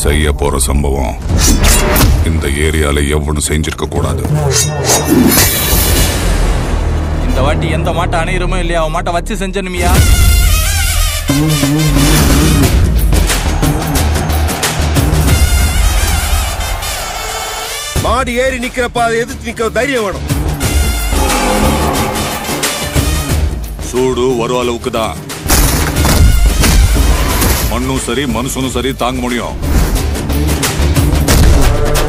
செய்ய போற சம்பவம் இந்த ஏரியால எவனும் செஞ்சிருக்க கூடாது இந்த வாட்டி எந்த மாட்டை அணையிறமோ இல்லையா அவன் மாட்டை வச்சு செஞ்சனுமியா மாடு ஏறி நிக்கிறப்ப அதை எதிர்த்து நிக்க தைரியம் வேணும் சூடு ஒரு அளவுக்கு தான் மண்ணும் சரி மனுஷனும் சரி தாங்க முடியும்